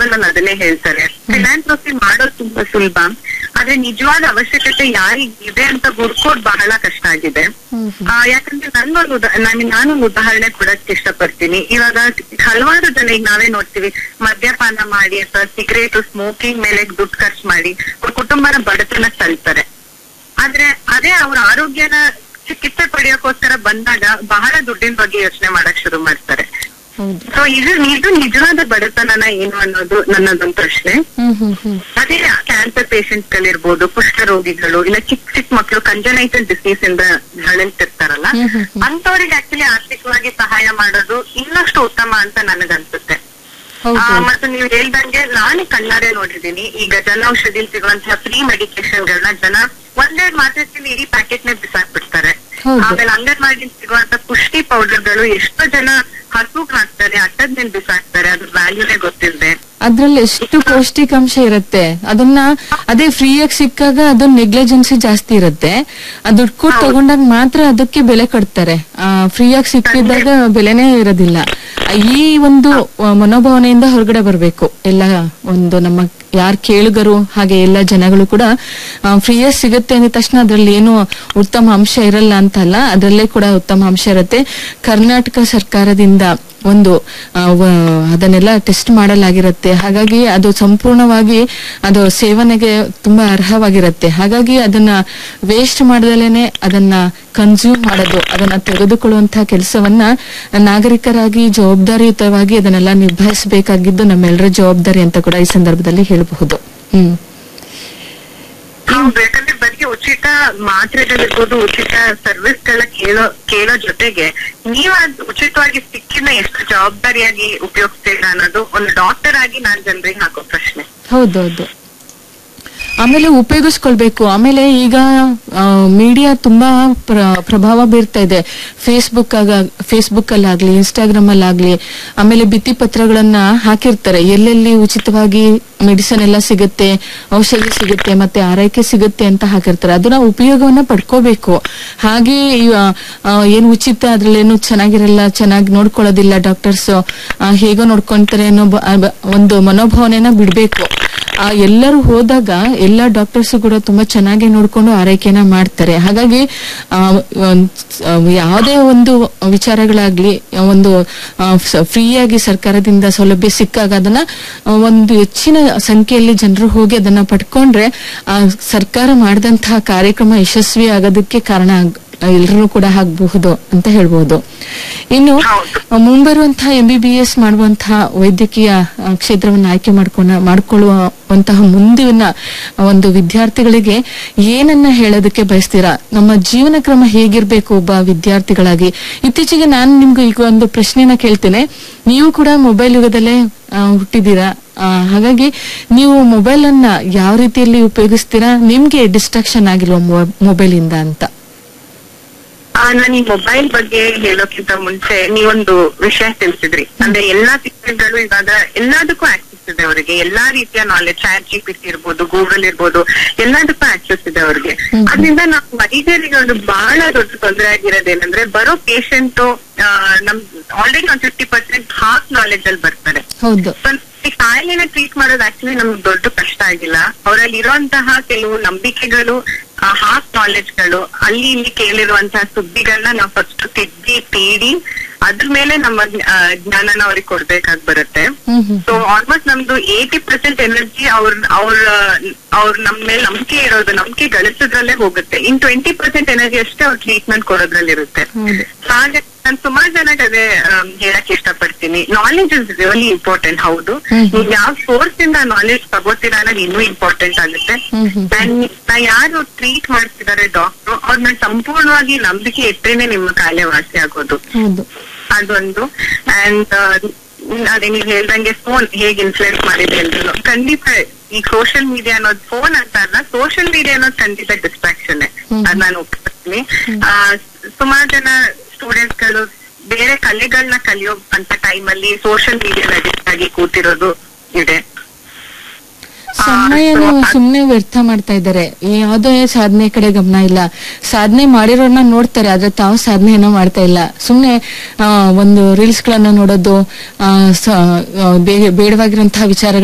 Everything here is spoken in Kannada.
ಅಲ್ಲಿ ಅದನ್ನೇ ಹೇಳ್ತಾರೆ ಫಿಲಾಂಥ್ರಪಿ ಮಾಡೋದು ತುಂಬಾ ಸುಲಭ ಆದ್ರೆ ನಿಜವಾದ ಅವಶ್ಯಕತೆ ಯಾರಿಗಿದೆ ಅಂತ ಹುಡ್ಕೋದ್ ಬಹಳ ಕಷ್ಟ ಆಗಿದೆ ಹ್ಮ್ ಆ, ಯಾಕಂದ್ರೆ ನನ್ನೊಂದು ಉದಾ- ನಾನು ನಾನೊಂದು ಉದಾಹರಣೆ ಕೊಡಕ್ ಇಷ್ಟಪಡ್ತೀನಿ ಇವಾಗ ಹಲವಾರು ಜನ ಈಗ ನಾವೇ ನೋಡ್ತೀವಿ ಮದ್ಯಪಾನ ಮಾಡಿ ಅಥವಾ ಸಿಗರೇಟ್ ಸ್ಮೋಕಿಂಗ್ ಮೇಲೆ ದುಡ್ಡು ಖರ್ಚು ಮಾಡಿ ಅವ್ರ ಕುಟುಂಬನ ಬಡತನ ತಳ್ತಾರೆ ಆದ್ರೆ ಅದೇ ಅವ್ರ ಆರೋಗ್ಯನ ಚಿಕಿತ್ಸೆ ಪಡೆಯೋಕೋಸ್ಕರ ಬಂದಾಗ ಬಹಳ ದುಡ್ಡಿನ ಬಗ್ಗೆ ಯೋಚನೆ ಮಾಡಕ್ ಶುರು ಮಾಡ್ತಾರೆ ಹೌದು ಸೊ ಇದು ಇದು ನಿಜವಾದ ಬಡತನನ ಏನು ಅನ್ನೋದು ನನ್ನದೊಂದು ಪ್ರಶ್ನೆ ಹ್ಮ್ ಹ್ಮ್ ಹ್ಮ್ ಅದೇ ಕ್ಯಾನ್ಸರ್ ಪೇಷಂಟ್ ಗಳಿರ್ಬೋದು ಕುಷ್ಠ ರೋಗಿಗಳು ಇಲ್ಲ ಚಿಕ್ಕ ಚಿಕ್ಕ ಮಕ್ಕಳು ಕಂಜನೈಟಲ್ ಡಿಸೀಸ್ ಇಂದ ಬಳಲ್ತಿರ್ತಾರಲ್ಲ ಹ್ಮ್ ಹ್ಮ್ ಹ್ಮ್. ಅಂತವ್ರಿಗೆ ಆಕ್ಚುಲಿ ಆರ್ಥಿಕವಾಗಿ ಸಹಾಯ ಮಾಡೋದು ಇನ್ನಷ್ಟು ಉತ್ತಮ ಅಂತ ನನಗನ್ಸುತ್ತೆ ಆ, ಹೌದು ಮತ್ತು ನೀವು ಹೇಳ್ದಂಗೆ ನಾನು ಕಣ್ಣಾರೆ ನೋಡಿದೀನಿ ಈಗ ಜನೌಷಧಿ ಸಿಗುವಂತಹ ಫ್ರೀ ಮೆಡಿಕೇಶನ್ ಗಳನ್ನ ಜನ ಒಂದೆರಡು ಮಾತ್ರೆಯಲ್ಲಿ ಇಡೀ ಪ್ಯಾಕೆಟ್ ನೇ ಬಿಸಾಕ್ಬಿಡ್ತಾರೆ ಹೌದು. ಆಮೇಲೆ ಅಂಗನವಾಡಿ ಸಿಗುವಂತ ಪುಷ್ಟಿ ಪೌಡರ್ ಗಳು ಎಷ್ಟೋ ಜನ ಹಸುಗ್ ಹಾಕ್ತಾರೆ ಅಟ್ಟದ ಮೇಲೆ ಬಿಸಾಕ್ತಾರೆ ಅದ್ರ ವ್ಯಾಲ್ಯೂನೇ ಗೊತ್ತಿಲ್ಲದೆ ಅದ್ರಲ್ಲಿ ಎಷ್ಟು ಪೌಷ್ಟಿಕಾಂಶ ಇರುತ್ತೆ ಅದನ್ನ ಅದೇ ಫ್ರೀಯಾಗಿ ಸಿಕ್ಕಾಗ ಅದು ನೆಗ್ಲಿಜೆನ್ಸಿ ಜಾಸ್ತಿ ಇರುತ್ತೆ ಅದು ದುಡ್ಡು ಕೊಟ್ಟು ತಗೊಂಡಾಗ ಮಾತ್ರ ಅದಕ್ಕೆ ಬೆಲೆ ಕೊಡ್ತಾರೆ ಫ್ರೀಯಾಗಿ ಸಿಕ್ಕಿದಾಗ ಬೆಲೆನೇ ಇರೋದಿಲ್ಲ ಆ, ಈ ಒಂದು ಆ, ಮನೋಭಾವನೆಯಿಂದ ಹೊರಗಡೆ ಬರಬೇಕು ಎಲ್ಲ ಒಂದು ನಮ್ಮ ಯಾರ್ ಕೇಳುಗರು ಹಾಗೆ ಎಲ್ಲ ಜನಗಳು ಕೂಡ ಫ್ರೀಯಾಗಿ ಸಿಗುತ್ತೆ ಅಂದ ತಕ್ಷಣ ಅದ್ರಲ್ಲಿ ಏನು ಉತ್ತಮ ಅಂಶ ಇರಲ್ಲ ಅಂತ ಅಲ್ಲ ಅದರಲ್ಲೇ ಕೂಡ ಉತ್ತಮ ಅಂಶ ಇರುತ್ತೆ ಕರ್ನಾಟಕ ಸರ್ಕಾರದಿಂದ ಒಂದು ಆ, ವ- ಅದನ್ನೆಲ್ಲ ಟೆಸ್ಟ್ ಮಾಡಲಾಗಿರುತ್ತೆ ಹಾಗಾಗಿ ಅದು ಸಂಪೂರ್ಣವಾಗಿ ಅದು ಸೇವನೆಗೆ ತುಂಬಾ ಅರ್ಹವಾಗಿರುತ್ತೆ ಹಾಗಾಗಿ ಅದನ್ನ ವೇಸ್ಟ್ ಮಾಡದಲೇನೆ ಅದನ್ನ ಕನ್ಸ್ಯೂಮ್ ಮಾಡೋದು ಅದನ್ನ ತೆಗೆದುಕೊಳ್ಳುವಂತಹ ಕೆಲಸವನ್ನ ನಾಗರಿಕರಾಗಿ ಜವಾಬ್ದಾರಿಯುತವಾಗಿ ಅದನ್ನೆಲ್ಲ ನಿಭಾಯಿಸಬೇಕಾಗಿದ್ದು ನಮ್ಮೆಲ್ಲರ ಜವಾಬ್ದಾರಿ ಅಂತ ಕೂಡ ಈ ಸಂದರ್ಭದಲ್ಲಿ ಹೇಳಬಹುದು ಹ್ಮ್ ಹೌದು ಯಾಕಂದ್ರೆ ಬರೀ ಉಚಿತ ಮಾತ್ರೆಗಳಿರ್ಬೋದು ಉಚಿತ ಸರ್ವಿಸ್ ಗಳ ಕೇಳೋ ಕೇಳೋ ಜೊತೆಗೆ ನೀವು ಅದ್ ಉಚಿತವಾಗಿ ಸಿಕ್ಕಿನ ಎಷ್ಟು ಜವಾಬ್ದಾರಿಯಾಗಿ ಉಪಯೋಗಿಸ್ತೀರಾ ಅನ್ನೋದು ಒಂದು ಡಾಕ್ಟರ್ ಆಗಿ ನಾನ್ ಜನರಿಗೆ ಹಾಕೋ ಪ್ರಶ್ನೆ ಹೌದೌದು ಆಮೇಲೆ ಉಪಯೋಗಿಸ್ಕೊಳ್ಬೇಕು ಆಮೇಲೆ ಈಗ ಮೀಡಿಯಾ ತುಂಬಾ ಪ್ರ- ಪ್ರಭಾವ ಬೀರ್ತಾ ಇದೆ ಫೇಸ್ಬುಕ್ ಆಗ ಫೇಸ್ಬುಕ್ ಅಲ್ಲಾಗ್ಲಿ ಇನ್ಸ್ಟಾಗ್ರಾಮ್ ಅಲ್ಲಾಗ್ಲಿ ಆಮೇಲೆ ಭಿತ್ತಿ ಪತ್ರಗಳನ್ನ ಹಾಕಿರ್ತಾರೆ ಎಲ್ಲೆಲ್ಲಿ ಉಚಿತವಾಗಿ ಮೆಡಿಸಿನ್ ಎಲ್ಲ ಸಿಗುತ್ತೆ ಔಷಧಿ ಸಿಗುತ್ತೆ ಮತ್ತೆ ಆರೈಕೆ ಸಿಗುತ್ತೆ ಅಂತ ಹಾಕಿರ್ತಾರೆ ಅದನ್ನ ಉಪಯೋಗವನ್ನ ಪಡ್ಕೋಬೇಕು ಹಾಗೆ ಈ, ಆ, ಆ, ಏನು ಉಚಿತ ಅದ್ರಲ್ಲೇನು ಚೆನ್ನಾಗಿರಲ್ಲ ಚೆನ್ನಾಗಿ ನೋಡ್ಕೊಳ್ಳೋದಿಲ್ಲ ಡಾಕ್ಟರ್ಸ್ ಹೇಗೋ ನೋಡ್ಕೊಂತಾರೆ ಅನ್ನೋ ಬ- ಆ, ಬ- ಒಂದು ಮನೋಭಾವನೆನ ಬಿಡ್ಬೇಕು ಆ ಎಲ್ಲರೂ ಹೋದಾಗ ಎಲ್ಲ ಡಾಕ್ಟರ್ಸ್ ಕೂಡ ತುಂಬಾ ಚೆನ್ನಾಗಿ ನೋಡ್ಕೊಂಡು ಆರೈಕೆನ ಮಾಡ್ತಾರೆ ಹಾಗಾಗಿ ಆ, ಒಂದ್- ಆ, ಯಾವುದೇ ಒಂದು ವಿಚಾರಗಳಾಗ್ಲಿ ಒಂದು ಫ್ರೀಯಾಗಿ ಸರ್ಕಾರದಿಂದ ಸೌಲಭ್ಯ ಸಿಕ್ಕಾಗ ಅದನ್ನ ಆ, ಒಂದು ಹೆಚ್ಚಿನ ಸಂಖ್ಯೆಯಲ್ಲಿ ಜನರು ಹೋಗಿ ಅದನ್ನ ಪಡ್ಕೊಂಡ್ರೆ ಆ ಸರ್ಕಾರ ಮಾಡಿದಂತಹ ಕಾರ್ಯಕ್ರಮ ಯಶಸ್ವಿ ಆಗೋದಕ್ಕೆ ಕಾರಣ ಆಗ್- ಎಲ್ಲರೂ ಕೂಡ ಆಗ್ಬಹುದು ಅಂತ ಹೇಳ್ಬೋದು ಇನ್ನು ಹೌದು. ಮುಂಬರುವಂತಹ ಎಂ ಬಿ ಬಿ ಎಸ್ ಮಾಡುವಂತಹ ವೈದ್ಯಕೀಯ ಆ, ಕ್ಷೇತ್ರವನ್ನು ಆಯ್ಕೆ ಮಾಡ್ಕೊಂಡ ಮಾಡ್ಕೊಳ್ಳುವಂತಹ ಮುಂದಿನ ಒಂದು ವಿದ್ಯಾರ್ಥಿಗಳಿಗೆ ಏನನ್ನ ಹೇಳೋದಕ್ಕೆ ಬಯಸ್ತೀರಾ ನಮ್ಮ ಜೀವನ ಕ್ರಮ ಹೇಗಿರ್ಬೇಕು ಒಬ್ಬ ವಿದ್ಯಾರ್ಥಿಗಳಾಗಿ ಇತ್ತೀಚೆಗೆ ನಾನು ನಿಮ್ಗೆ ಈಗ ಒಂದು ಪ್ರಶ್ನೆನ ಕೇಳ್ತೇನೆ ನೀವು ಕೂಡ ಮೊಬೈಲ್ ಯುಗದಲ್ಲೇ ಆ, ಹುಟ್ಟಿದ್ದೀರಾ ಆ, ಹಾಗಾಗಿ ನೀವು ಮೊಬೈಲ್ ಅನ್ನ ಯಾವ ರೀತಿಯಲ್ಲಿ ಉಪಯೋಗಿಸ್ತೀರಾ ನಿಮ್ಗೆ ಡಿಸ್ಟ್ರಾಕ್ಷನ್ ಆಗಿಲ್ವಾ ಮೊಬೈಲ್ ಇಂದ ಅಂತ ನಾನು ಈ ಮೊಬೈಲ್ ಬಗ್ಗೆ ಹೇಳೋಕ್ಕಿಂತ ಮುಂಚೆ ನೀವೊಂದು ವಿಷಯ ತಿಳಿಸಿದ್ರಿ ಅಂದ್ರೆ ಎಲ್ಲಾ ಶಿಕ್ಷಕಗಳು ಇವಾಗ ಎಲ್ಲದಕ್ಕೂ ಆಕ್ಸೆಸ್ ಇದೆ ಅವರಿಗೆ ಎಲ್ಲಾ ರೀತಿಯ knowledge chat G P T ಇರ್ಬೋದು ಗೂಗಲ್ ಇರ್ಬೋದು ಎಲ್ಲದಕ್ಕೂ ಆಕ್ಸೆಸ್ ಇದೆ ಅವ್ರಿಗೆ ಹ್ಮ್. ಅದರಿಂದ ನಾವು ವೈದ್ಯರಿಗೆ ಒಂದು ಬಹಳ ದೊಡ್ಡ ತೊಂದರೆ ಆಗಿರೋದೇನಂದ್ರೆ ಬರೋ ಪೇಷಂಟ್ ನಮ್ ಆಲ್ರೆಡಿ ಒಂದು ಫಿಫ್ಟಿ ಪರ್ಸೆಂಟ್ ಹಾಫ್ ನಾಲೆಜ್ ಅಲ್ಲಿ ಬರ್ತಾರೆ ಹೌದು ಒಂದ್ ಈ ಕಾಯಿಲೆನ ಟ್ರೀಟ್ ಮಾಡೋದು ಆಕ್ಚುಲಿ ನಮ್ಗೆ ದೊಡ್ಡ ಕಷ್ಟ ಆಗಿಲ್ಲ ಅವರಲ್ಲಿ ಇರುವಂತಹ ಕೆಲವು ನಂಬಿಕೆಗಳು ಹಾಫ್ ನಾಲೆಜ್ಗಳು ಅಲ್ಲಿ ಇಲ್ಲಿ ಕೇಳಿರುವಂತಹ ಸುದ್ದಿಗಳನ್ನ ನಾವು ಫಸ್ಟ್ ತಿದ್ದಿ ತೀಡಿ ಅದ್ರ ಮೇಲೆ ನಮ್ಮ ಆ, ಜ್ಞಾನನ ಅವ್ರಿಗೆ ಕೊಡ್ಬೇಕಾಗ್ ಬರುತ್ತೆ ಹ್ಮ್ ಹ್ಮ್ ಸೊ ಆಲ್ಮೋಸ್ಟ್ ನಮ್ದು ಏಯ್ಟಿ ಪರ್ಸೆಂಟ್ ಎನರ್ಜಿ ಅವ್ರ ಅವ್ರ ಅವ್ರ ನಮ್ ಮೇಲೆ ನಂಬಿಕೆ ಇರೋದು ನಂಬಿಕೆ ಗಳಿಸೋದ್ರಲ್ಲೇ ಹೋಗುತ್ತೆ ಇನ್ ಟ್ವೆಂಟಿ ಪರ್ಸೆಂಟ್ ಎನರ್ಜಿ ಅಷ್ಟೇ ಅವ್ರ ಟ್ರೀಟ್ಮೆಂಟ್ ಕೊಡೋದ್ರಲ್ಲಿ ಇರುತ್ತೆ ಹೌದು ಹಾಗೆ ನಾನು ಸುಮಾರು ಜನಕ್ಕೆ ಅದೇ ಆಮ್, ಹೇಳಕ್ ಇಷ್ಟಪಡ್ತೀನಿ ನಾಲೆಜ್ ಇಸ್ ರಿಯಲಿ ಇಂಪಾರ್ಟೆಂಟ್ ಹೌದು ಹ್ಮ್. ನೀವು ಯಾವ ಸೋರ್ಸ್ ಇಂದ ನಾಲೆಜ್ ತಗೋತೀರಾ ಅನ್ನೋದು ಇನ್ನೂ ಇಂಪಾರ್ಟೆಂಟ್ ಆಗುತ್ತೆ ಹ್ಮ್ ಹ್ಮ್ And ನಾ ಯಾರು ಟ್ರೀಟ್ ಮಾಡ್ತಿದ್ದಾರೆ ಡಾಕ್ಟರ್ ಅವ್ರನ್ನ ಸಂಪೂರ್ಣವಾಗಿ ನಂಬಿಕೆ ಇಟ್ಟರೇನೆ ನಿಮ್ಮ ಕಾಯಿಲೆ ವಾಸಿ ಆಗೋದು ಹೌದು ಅದೊಂದು ಅಂಡ್ ಅದೇ ನೀವು ಹೇಳ್ದಂಗೆ ಫೋನ್ ಹೇಗೆ ಇನ್ಫ್ಲುಯೆನ್ಸ್ ಮಾಡಿದೆ ಎಲ್ರು ಖಂಡಿತ ಈ ಸೋಷಿಯಲ್ ಮೀಡಿಯಾ ಅನ್ನೋದು ಫೋನ್ ಅಂತ ಅಲ್ಲ ಸೋಷಿಯಲ್ ಮೀಡಿಯಾ ಅನ್ನೋದು ಖಂಡಿತ ಡಿಸ್ಟ್ರಾಕ್ಷನ್ ಹ್ಮ್. ಅದ್ ನಾನು ಒಪ್ಪಿಸ್ತೀನಿ ಸುಮಾರು ಜನ ಸ್ಟೂಡೆಂಟ್ಸ್ ಗಳು ಬೇರೆ ಕಲೆಗಳನ್ನ ಕಲಿಯೋ ಅಂತ ಟೈಮಲ್ಲಿ ಸೋಷಿಯಲ್ ಮೀಡಿಯಾ ಅಡಿಕ್ಟ್ ಆಗಿ ಕೂತಿರೋದು ಇದೆ ಸಮಯನ so- ಸುಮ್ನೆ ವ್ಯರ್ಥ ಮಾಡ್ತಾ ಇದ್ದಾರೆ ಯಾವುದೇ ಸಾಧನೆ ಕಡೆ ಗಮನ ಇಲ್ಲ ಸಾಧನೆ ಮಾಡಿರೋರ್ನ ನೋಡ್ತಾರೆ ಆದ್ರೆ ತಾವು ಸಾಧನೆಯನ್ನ ಮಾಡ್ತಾ ಇಲ್ಲ ಸುಮ್ನೆ ಆ, ಒಂದು ರೀಲ್ಸ್ ಗಳನ್ನ ನೋಡೋದು ಆ, ಸ- ಆ, ಬೇ- ಬೇಡವಾಗಿರುವಂತಹ ವಿಚಾರಗಳನ್ನ